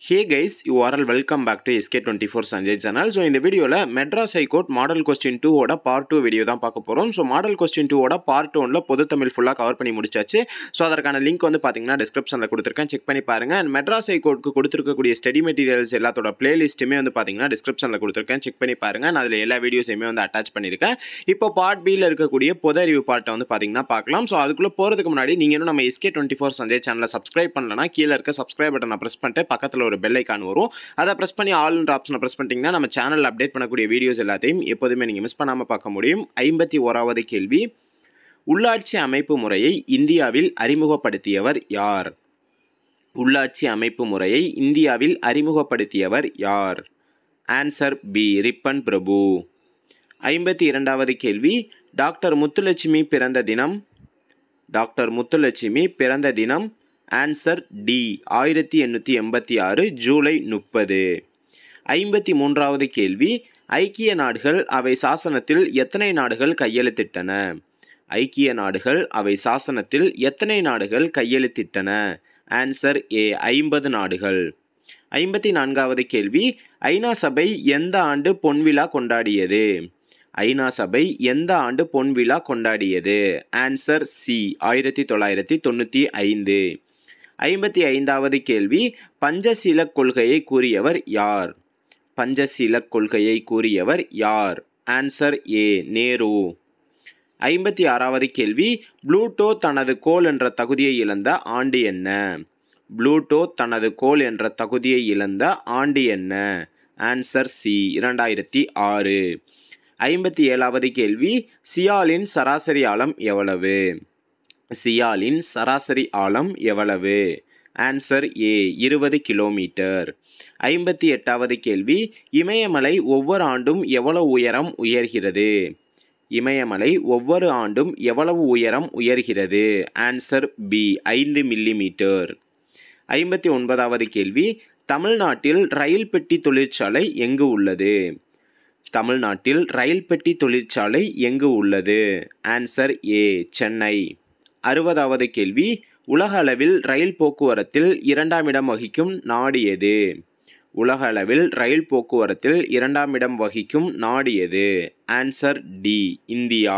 hey guys you are all welcome back to SK twenty four Sanjay channel so இந்த வீடியோவில் Madras high court model question டூவோட part two video தான் பார்க்க போகிறோம் so model question டூவோட part ஒன்ல பொது தமிழ் ஃபுல்லாக கவர் பண்ணி முடிச்சாச்சு ஸோ அதற்கான லிங்க் வந்து பார்த்தீங்கன்னா டிஸ்கிரிப்ஷனில் கொடுத்துருக்கேன் செக் பண்ணி பாருங்கள் அண்ட் மெட்ராஸ் ஹைகோர்ட்டுக்கு கொடுத்துருக்கக்கூடிய ஸ்டடி மெட்டீரியல்ஸ் எல்லாத்தோட பிளேலிஸ்ட்டுமே வந்து பார்த்தீங்கன்னா டிஸ்கிரிப்ஷனில் கொடுத்துருக்கேன் செக் பண்ணி பாருங்கள் நான் அதில் எல்லா வீடியோஸையுமே வந்து அட்டாச் பண்ணியிருக்கேன் இப்போ பார்ட் பியில் இருக்கக்கூடிய பொது அறிவு பார்ட்டை வந்து பார்த்தீங்கன்னா பார்க்கலாம் ஸோ அதுக்குள்ளே போகிறதுக்கு முன்னாடி நீங்கள் இன்னும் நம்ம எஸ்கே டுவெண்ட்டி ஃபோர் சஞ்சய் சேனலை சப்ஸ்கிரைப் பண்ணலன்னா கீழே இருக்க சப்ஸ்கிரைப் பட்டனை ப்ரெஸ் பண்ணிட்டு பக்கத்தில் ஒரு பெல் ஐக்கான் வரும் அதை ப்ரெஸ் பண்ணி ஆல்ன்ற ஆப்ஷனை ப்ரெஸ் பண்ணிட்டீங்கன்னா நம்ம சேனலில் அப்டேட் பண்ணக்கூடிய வீடியோஸ் எல்லாத்தையும் எப்போதுமே நீங்கள் மிஸ் பண்ணாமல் பார்க்க முடியும் ஐம்பத்தி ஓராவது கேள்வி உள்ளாட்சி அமைப்பு முறையை இந்தியாவில் அறிமுகப்படுத்தியவர் யார் உள்ளாட்சி அமைப்பு முறையை இந்தியாவில் அறிமுகப்படுத்தியவர் யார் ஆன்சர் பி ரிப்பன் பிரபு ஐம்பத்தி இரண்டாவது கேள்வி டாக்டர் முத்துலட்சுமி பிறந்த தினம் டாக்டர் முத்துலட்சுமி பிறந்த தினம் ஆன்சர் டி ஆயிரத்தி எண்ணூற்றி எண்பத்தி ஆறு ஜூலை முப்பது ஐம்பத்தி மூன்றாவது கேள்வி ஐக்கிய நாடுகள் அவை சாசனத்தில் எத்தனை நாடுகள் கையெழுத்திட்டன ஐக்கிய நாடுகள் அவை சாசனத்தில் எத்தனை நாடுகள் கையெழுத்திட்டன ஆன்சர் ஏ ஐம்பது நாடுகள் ஐம்பத்தி நான்காவது கேள்வி ஐநா சபை எந்த ஆண்டு பொன்விழா கொண்டாடியது ஐநா சபை எந்த ஆண்டு பொன்விழா கொண்டாடியது ஆன்சர் சி ஆயிரத்தி தொள்ளாயிரத்தி தொண்ணூற்றி ஐந்து ஐம்பத்தி ஐந்தாவது கேள்வி பஞ்சசீல கொள்கையை கூறியவர் யார் பஞ்சசீல கொள்கையை கூறியவர் யார் ஆன்சர் ஏ நேரு ஐம்பத்தி ஆறாவது கேள்வி ப்ளூட்டோ தனது கோல் என்ற தகுதியை இழந்த ஆண்டு என்ன ப்ளூட்டோ தனது கோல் என்ற தகுதியை இழந்த ஆண்டு என்ன ஆன்சர் சி இரண்டாயிரத்தி ஆறு ஐம்பத்தி ஏழாவது கேள்வி சியாலின் சராசரி ஆழம் எவ்வளவு சியாலின் சராசரி ஆழம் எவ்வளவு ஆன்சர் ஏ இருபது கிலோமீட்டர் ஐம்பத்தி எட்டாவது கேள்வி இமயமலை ஒவ்வொரு ஆண்டும் எவ்வளவு உயரம் உயர்கிறது இமயமலை ஒவ்வொரு ஆண்டும் எவ்வளவு உயரம் உயர்கிறது ஆன்சர் பி ஐந்து மில்லிமீட்டர் ஐம்பத்தி ஒன்பதாவது கேள்வி தமிழ்நாட்டில் ரயில் பெட்டி தொழிற்சாலை எங்கு உள்ளது தமிழ்நாட்டில் ரயில் பெட்டி தொழிற்சாலை எங்கு உள்ளது ஆன்சர் ஏ சென்னை அறுபதாவது கேள்வி உலக அளவில் ரயில் போக்குவரத்தில் இரண்டாம் இடம் வகிக்கும் நாடு எது உலக அளவில் ரயில் போக்குவரத்தில் இரண்டாம் இடம் வகிக்கும் நாடு எது ஆன்சர் டி இந்தியா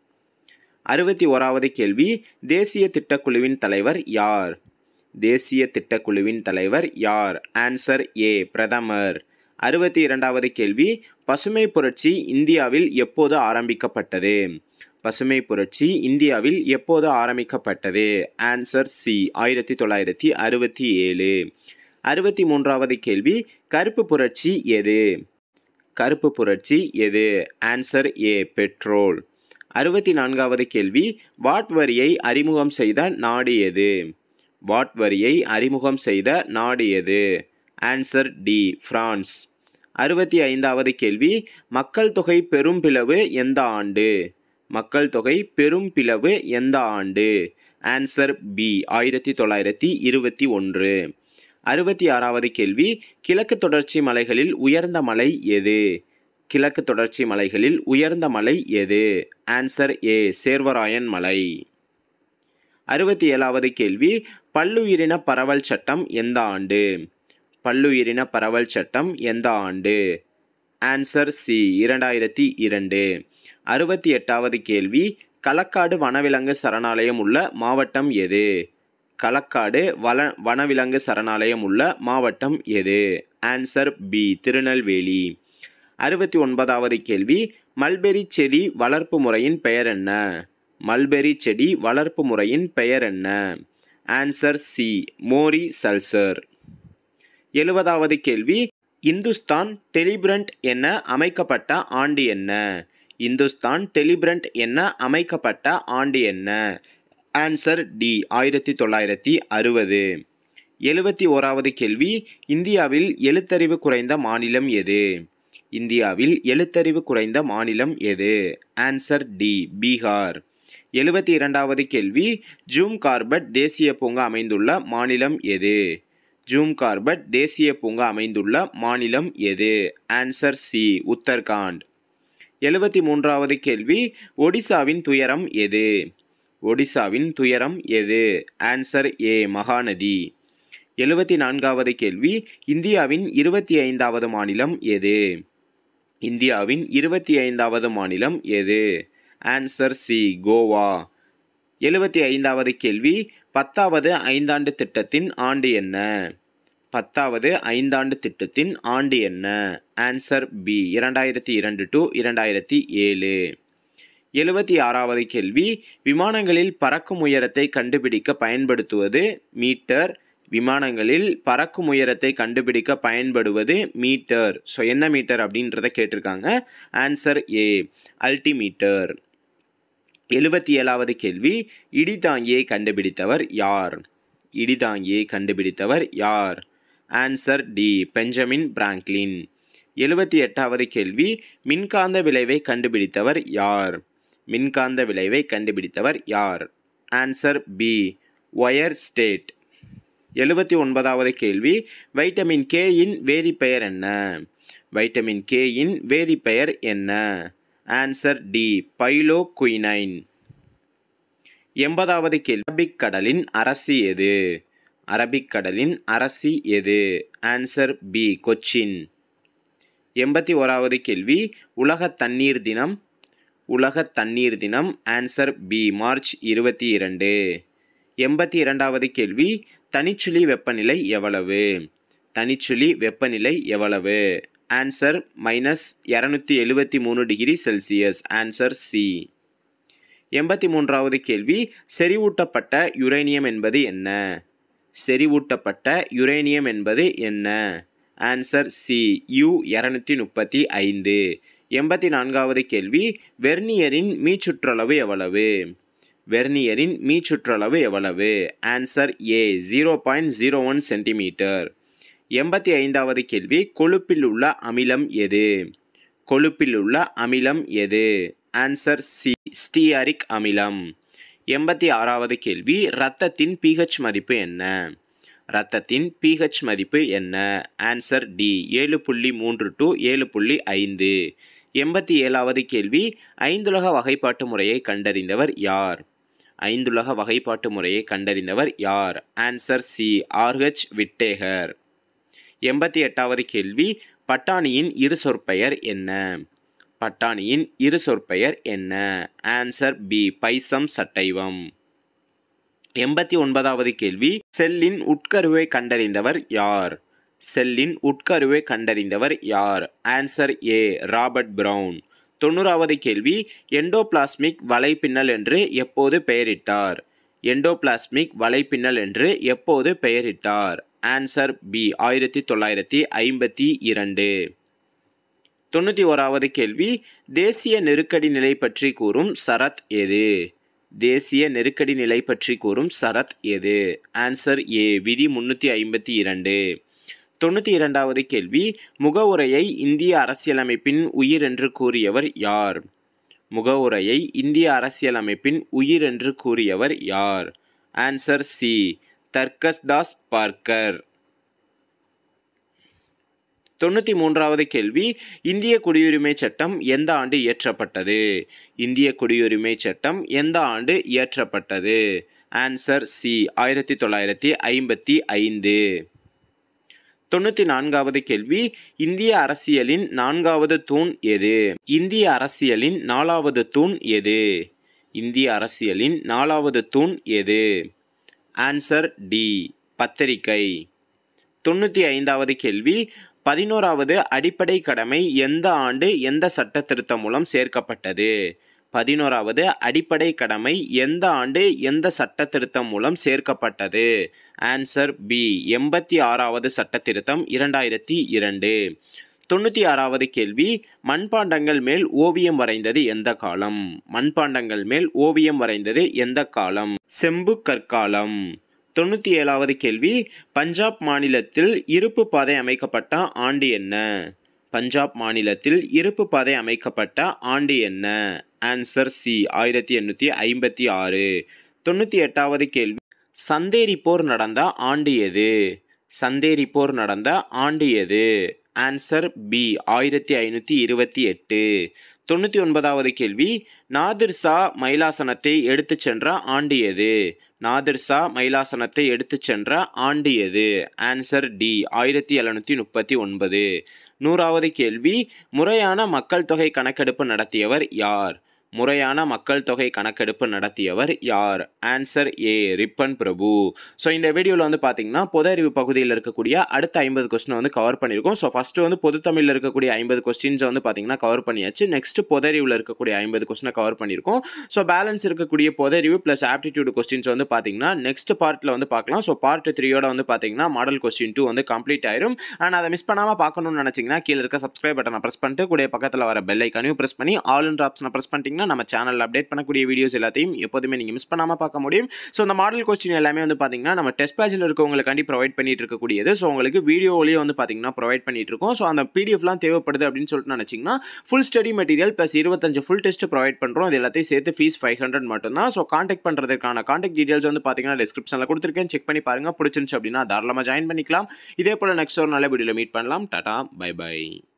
அறுபத்தி ஓராவது கேள்வி தேசிய திட்டக்குழுவின் தலைவர் யார் தேசிய திட்டக்குழுவின் தலைவர் யார் ஆன்சர் ஏ பிரதமர் அறுபத்தி இரண்டாவது கேள்வி பசுமை புரட்சி இந்தியாவில் எப்போது ஆரம்பிக்கப்பட்டது பசுமை புரட்சி இந்தியாவில் எப்போது ஆரம்பிக்கப்பட்டது ஆன்சர் சி ஆயிரத்தி தொள்ளாயிரத்தி அறுபத்தி ஏழு அறுபத்தி மூன்றாவது கேள்வி கருப்பு புரட்சி எது கருப்பு புரட்சி எது ஆன்சர் ஏ பெட்ரோல் அறுபத்தி நான்காவது கேள்வி வாட் வரியை அறிமுகம் செய்த நாடு எது வாட் வரியை அறிமுகம் செய்த நாடு எது ஆன்சர் டி பிரான்ஸ் அறுபத்தி ஐந்தாவது கேள்வி மக்கள் தொகை பெரும் பிளவு எந்த ஆண்டு மக்கள் தொகை பெரும் பிளவு எந்த ஆண்டு ஆன்சர் பி ஆயிரத்தி தொள்ளாயிரத்தி இருபத்தி ஒன்று அறுபத்தி ஆறாவது கேள்வி கிழக்கு தொடர்ச்சி மலைகளில் உயர்ந்த மலை எது கிழக்கு தொடர்ச்சி மலைகளில் உயர்ந்த மலை எது ஆன்சர் ஏ சேர்வராயன் மலை அறுபத்தி ஏழாவது கேள்வி பல்லுயிரின பரவல் சட்டம் எந்த ஆண்டு பல்லுயிரின பரவல் சட்டம் எந்த ஆண்டு ஆன்சர் சி இரண்டாயிரத்தி இரண்டு அறுபத்தி எட்டாவது கேள்வி களக்காடு வனவிலங்கு சரணாலயம் உள்ள மாவட்டம் எது களக்காடு வன வனவிலங்கு சரணாலயம் உள்ள மாவட்டம் எது ஆன்சர் பி திருநெல்வேலி அறுபத்தி ஒன்பதாவது கேள்வி மல்பெரி செடி வளர்ப்பு முறையின் பெயர் என்ன மல்பெரி செடி வளர்ப்பு முறையின் பெயர் என்ன ஆன்சர் சி மோரி சல்சர் எழுபதாவது கேள்வி இந்துஸ்தான் டெலிபிரண்ட் என அமைக்கப்பட்ட ஆண்டு என்ன இந்துஸ்தான் டெலிபிரண்ட் என அமைக்கப்பட்ட ஆண்டு என்ன ஆன்சர் டி ஆயிரத்தி தொள்ளாயிரத்தி அறுபது எழுபத்தி ஓராவது கேள்வி இந்தியாவில் எழுத்தறிவு குறைந்த மாநிலம் எது இந்தியாவில் எழுத்தறிவு குறைந்த மாநிலம் எது ஆன்சர் டி பீகார் எழுபத்தி இரண்டாவது கேள்வி ஜூம் கார்பட் தேசிய பூங்கா அமைந்துள்ள மாநிலம் எது ஜூம் கார்பட் தேசிய பூங்கா அமைந்துள்ள மாநிலம் எது ஆன்சர் சி உத்தரகாண்ட் எழுபத்தி மூன்றாவது கேள்வி ஒடிசாவின் துயரம் எது ஒடிசாவின் துயரம் எது ஆன்சர் ஏ மகாநதி எழுபத்தி நான்காவது கேள்வி இந்தியாவின் இருபத்தி ஐந்தாவது மாநிலம் எது இந்தியாவின் இருபத்தி ஐந்தாவது மாநிலம் எது ஆன்சர் சி கோவா எழுபத்தி ஐந்தாவது கேள்வி பத்தாவது ஐந்தாண்டு திட்டத்தின் ஆண்டு என்ன பத்தாவது ஐந்தாண்டு திட்டத்தின் ஆண்டு என்ன ஆன்சர் பி இரண்டாயிரத்தி இரண்டு டு இரண்டாயிரத்தி ஏழு எழுபத்தி ஆறாவது கேள்வி விமானங்களில் பறக்கும் உயரத்தை கண்டுபிடிக்க பயன்படுத்துவது மீட்டர் விமானங்களில் பறக்கும் உயரத்தை கண்டுபிடிக்க பயன்படுவது மீட்டர் ஸோ என்ன மீட்டர் அப்படின்றத கேட்டிருக்காங்க ஆன்சர் ஏ அல்டிமீட்டர் எழுபத்தி ஏழாவது கேள்வி இடிதாங்கியை கண்டுபிடித்தவர் யார் இடிதாங்கியை கண்டுபிடித்தவர் யார் ஆன்சர் டி பெஞ்சமின் பிராங்க்லின் எழுபத்தி எட்டாவது கேள்வி மின்காந்த விளைவை கண்டுபிடித்தவர் யார் மின்காந்த விளைவை கண்டுபிடித்தவர் யார் ஆன்சர் பி ஒயர் ஸ்டேட் எழுபத்தி ஒன்பதாவது கேள்வி வைட்டமின் கேயின் வேதிப்பெயர் என்ன வைட்டமின் கேயின் வேதிப்பெயர் என்ன ஆன்சர் டி பைலோ குயினைன் எண்பதாவது கேள்வி அரபிக் கடலின் அரசி எது அரபிக் கடலின் அரசி எது ஆன்சர் பி கொச்சின் எண்பத்தி ஓராவது கேள்வி உலக தண்ணீர் தினம் உலக தண்ணீர் தினம் ஆன்சர் பி மார்ச் இருபத்தி இரண்டு எண்பத்தி இரண்டாவது கேள்வி தனிச்சுழி வெப்பநிலை எவ்வளவு தனிச்சுழி வெப்பநிலை எவ்வளவு ஆன்சர் மைனஸ் இரநூத்தி எழுபத்தி மூணு டிகிரி செல்சியஸ் ஆன்சர் சி எண்பத்தி மூன்றாவது கேள்வி செறிவூட்டப்பட்ட யுரேனியம் என்பது என்ன செறிவூட்டப்பட்ட யுரேனியம் என்பது என்ன ஆன்சர் சி யு இரநூத்தி முப்பத்தி ஐந்து எண்பத்தி நான்காவது கேள்வி வெர்னியரின் மீச்சுற்றளவு எவ்வளவு வெர்னியரின் மீச்சுற்றளவு எவ்வளவு answer A zero point zero one centimetre எண்பத்தி ஐந்தாவது கேள்வி கொழுப்பில் உள்ள அமிலம் எது கொழுப்பில் உள்ள அமிலம் எது ஆன்சர் சி ஸ்டீயாரிக் அமிலம் எண்பத்தி ஆறாவது கேள்வி இரத்தத்தின் பிஹெச் மதிப்பு என்ன இரத்தத்தின் பிஹெச் மதிப்பு என்ன ஆன்சர் டி ஏழு புள்ளி மூன்று டு ஏழு புள்ளி ஐந்து எண்பத்தி ஏழாவது கேள்வி ஐந்துலக வகைப்பாட்டு முறையை கண்டறிந்தவர் யார் ஐந்துலக வகைப்பாட்டு முறையை கண்டறிந்தவர் யார் ஆன்சர் சி ஆர்ஹெச் விட்டேகர் எண்பத்தி எட்டாவது கேள்வி பட்டாணியின் இரு சொற்பெயர் என்ன பட்டாணியின் இரு சொற்பெயர் என்ன ஆன்சர் பி பைசம் சட்டைவம் எண்பத்தி ஒன்பதாவது கேள்வி செல்லின் உட்கருவை கண்டறிந்தவர் யார் செல்லின் உட்கருவை கண்டறிந்தவர் யார் ஆன்சர் ஏ ராபர்ட் பிரவுன் தொண்ணூறாவது கேள்வி எண்டோபிளாஸ்மிக் வலைப்பின்னல் என்று எப்போது பெயரிட்டார் எண்டோபிளாஸ்மிக் வலைப்பின்னல் என்று எப்போது பெயரிட்டார் ஆன்சர் பி ஆயிரத்தி தொள்ளாயிரத்தி ஐம்பத்தி இரண்டு தொண்ணூற்றி ஓராவது கேள்வி தேசிய நெருக்கடி நிலை பற்றி கூறும் சரத் எது தேசிய நெருக்கடி நிலை பற்றி கூறும் சரத் எது ஆன்சர் ஏ விதி முன்னூற்றி ஐம்பத்தி இரண்டு தொண்ணூற்றி இரண்டாவது கேள்வி முகவுரையை இந்திய அரசியலமைப்பின் உயிர் என்று கூறியவர் யார் முகவுரையை இந்திய அரசியலமைப்பின் உயிர் என்று கூறியவர் யார் ஆன்சர் சி தர்கஸ்தாஸ் பார்க்கர் தொண்ணூற்றி மூன்றாவது கேள்வி இந்திய குடியுரிமை சட்டம் எந்த ஆண்டு இயற்றப்பட்டது இந்திய குடியுரிமை சட்டம் எந்த ஆண்டு இயற்றப்பட்டது ஆன்சர் சி ஆயிரத்தி தொள்ளாயிரத்தி ஐம்பத்தி ஐந்து தொண்ணூற்றி நான்காவது கேள்வி இந்திய அரசியலின் நான்காவது தூண் எது இந்திய அரசியலின் நாலாவது தூண் எது இந்திய அரசியலின் நாலாவது தூண் எது ஆன்சர் டி பத்திரிகை தொண்ணூற்றி ஐந்தாவது கேள்வி பதினோராவது அடிப்படை கடமை எந்த ஆண்டு எந்த சட்ட திருத்தம் மூலம் சேர்க்கப்பட்டது பதினோராவது அடிப்படை கடமை எந்த ஆண்டு எந்த சட்ட திருத்தம் மூலம் சேர்க்கப்பட்டது ஆன்சர் பி எண்பத்தி ஆறாவது சட்ட திருத்தம் இரண்டாயிரத்தி இரண்டு தொண்ணூற்றி ஆறாவது கேள்வி மண்பாண்டங்கள் மேல் ஓவியம் வரைந்தது எந்த காலம் மண்பாண்டங்கள் மேல் ஓவியம் வரைந்தது எந்த காலம் செம்பு கற்காலம் தொண்ணூற்றி ஏழாவது கேள்வி பஞ்சாப் மாநிலத்தில் இருப்பு பாதை அமைக்கப்பட்ட ஆண்டு என்ன பஞ்சாப் மாநிலத்தில் இருப்பு பாதை அமைக்கப்பட்ட ஆண்டு என்ன ஆன்சர் சி ஆயிரத்தி எண்ணூற்றி ஐம்பத்தி ஆறு தொண்ணூற்றி எட்டாவது கேள்வி சந்தேரி போர் நடந்த ஆண்டு எது சந்தேரி போர் நடந்த ஆண்டு எது ஆன்சர் பி ஆயிரத்தி ஐநூற்றி இருபத்தி எட்டு தொண்ணூற்றி ஒன்பதாவது கேள்வி நாதிர் ஷா மயிலாசனத்தை எடுத்துச் சென்ற ஆண்டு எது நாதிர் ஷா மயிலாசனத்தை எடுத்துச் சென்ற ஆண்டு எது ஆன்சர் டி ஆயிரத்தி எழுநூற்றி முப்பத்தி ஒன்பது நூறாவது கேள்வி முறையான மக்கள் தொகை கணக்கெடுப்பு நடத்தியவர் யார் முறையான மக்கள் தொகை கணக்கெடுப்பு நடத்தியவர் யார் ஆன்சர் ஏ ரிப்பன் பிரபு ஸோ இந்த வீடியோவில் வந்து பார்த்தீங்கன்னா பொது அறிவு பகுதியில் இருக்கக்கூடிய அடுத்த ஐம்பது கொஸ்டின் வந்து கவர் பண்ணியிருக்கோம் ஸோ ஃபஸ்ட்டு வந்து பொதுத்தமிழில் இருக்கக்கூடிய ஐம்பது கொஸ்டின்ஸை வந்து பார்த்தீங்கன்னா கவர் பண்ணியாச்சு நெக்ஸ்ட் பொது அறிவில் இருக்கக்கூடிய ஐம்பது கொஸ்டினை கவர் பண்ணியிருக்கோம் ஸோ பேலன்ஸ் இருக்கக்கூடிய பொது அறிவு ப்ளஸ் ஆப்டிடியூட் கொஸ்டின்ஸ் வந்து பார்த்தீங்கன்னா நெக்ஸ்ட் பார்ட்டில் வந்து பார்க்கலாம் ஸோ பார்ட் த்ரீயோட வந்து பார்த்தீங்கன்னா மாடல் கொஸ்டின் டூ வந்து கம்ப்ளீட் ஆயிரும் அண்ட் அதை மிஸ் பண்ணாமல் பார்க்கணும்னு நினச்சிங்கன்னா கீழே இருக்க சப்ஸ்கிரைப் பட்டனை ப்ரெஸ் பண்ணிட்டு கூட பக்கத்தில் வர பெல் ஐக்கானையும் ப்ரெஸ் பண்ணி ஆல்ன்ற ஆப்ஷனை ப்ரெஸ் பண்ணிட்டீங்கன்னா நம்ம சேனலில் அப்டேட் பண்ணக்கூடிய வீடியோஸ் எல்லாத்தையும் எப்போதுமே நீங்கள் மிஸ் பண்ணாமல் பார்க்க முடியும் ஸோ இந்த மாடல் கொஸ்டின் எல்லாமே வந்து பார்த்தீங்கன்னா நம்ம டெஸ்ட் பேஜில் இருக்கவங்களுக்காண்டி ப்ரொவைட் பண்ணிட்டு இருக்கக்கூடியது ஸோ உங்களுக்கு வீடியோவிலேயே வந்து பார்த்தீங்கன்னா ப்ரொவைட் பண்ணிட்டு இருக்கோம் ஸோ அந்த பிடிஎஃப்லாம் தேவைப்படுது அப்படின்னு சொல்லிட்டு நினச்சிங்கன்னா ஃபுல் ஸ்டடி மெட்டீரியல் ப்ளஸ் இருபத்தஞ்சு ஃபுல் டெஸ்ட் ப்ரொவைட் பண்ணுறோம் இது எல்லாத்தையும் சேர்த்து ஃபீஸ் ஃபைவ் ஹண்ட்ரட் மட்டும்தான் ஸோ காண்டாக்ட் பண்ணுறதுக்கான காண்டாக்ட் டீடைல்ஸ் வந்து பார்த்தீங்கன்னா டிஸ்கிரிப்ஷனில் கொடுத்துருக்கேன் செக் பண்ணி பாருங்கள் பிடிச்சிருந்துச்சு அப்படின்னா தாராளமாக ஜாயின் பண்ணிக்கலாம் இதே போல் நெக்ஸ்ட் ஒரு நல்ல வீடியோவில் மீட் பண்ணலாம் டாடா பை பை